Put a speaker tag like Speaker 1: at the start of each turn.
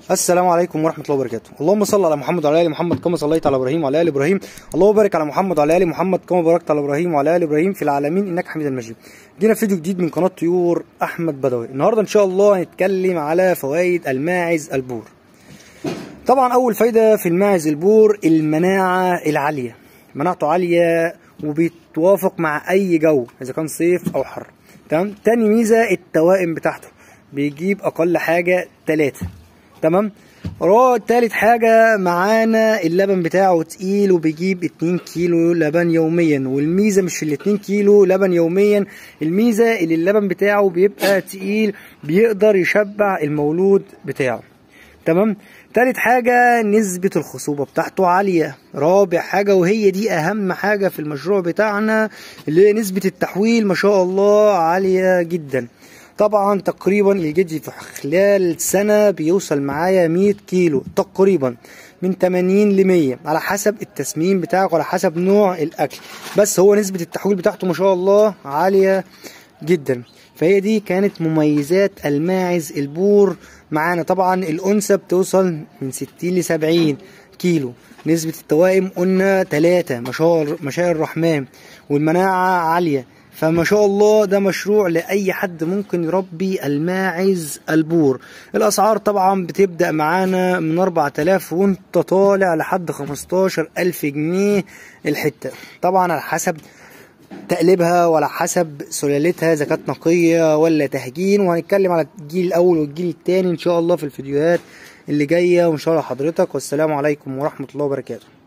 Speaker 1: السلام عليكم ورحمة الله وبركاته اللهم صل على محمد وعلى آل محمد كما صليت على إبراهيم وعلى آل إبراهيم اللهم بارك على محمد وعلى آل محمد كما باركت على إبراهيم وعلى آل إبراهيم في العالمين إنك حميد مجيد جينا فيديو جديد من قناة طيور أحمد بدوي النهاردة إن شاء الله هنتكلم على فوائد الماعز البور طبعا أول فايدة في الماعز البور المناعة العالية مناعته عالية وبيتوافق مع أي جو إذا كان صيف أو حر تمام تاني ميزة التوائم بتاعته بيجيب أقل حاجة تلاتة تمام رو تالت حاجة معانا اللبن بتاعه تقيل وبيجيب 2 كيلو لبن يوميا والميزة مش في ال 2 كيلو لبن يوميا الميزة اللي اللبن بتاعه بيبقى تقيل بيقدر يشبع المولود بتاعه تمام تالت حاجة نسبة الخصوبة بتاعته عالية رابع حاجة وهي دي أهم حاجة في المشروع بتاعنا اللي هي نسبة التحويل ما شاء الله عالية جدا طبعا تقريبا الجدي في خلال سنة بيوصل معايا 100 كيلو تقريبا من 80 ل 100 على حسب التسمين بتاعك وعلى حسب نوع الأكل بس هو نسبة التحويل بتاعته ما شاء الله عالية جدا فهي دي كانت مميزات الماعز البور معانا طبعا الأنثى بتوصل من 60 ل 70 كيلو نسبة التوائم قلنا 3 ما شاء ما شاء الرحمن والمناعة عالية فما شاء الله ده مشروع لأي حد ممكن يربي الماعز البور الأسعار طبعا بتبدأ معانا من 4000 وانت طالع لحد 15000 جنيه الحتة طبعا على حسب تقليبها ولا حسب سلالتها اذا كانت نقيه ولا تهجين وهنتكلم على الجيل الاول والجيل الثاني ان شاء الله في الفيديوهات اللي جايه وان شاء الله حضرتك والسلام عليكم ورحمه الله وبركاته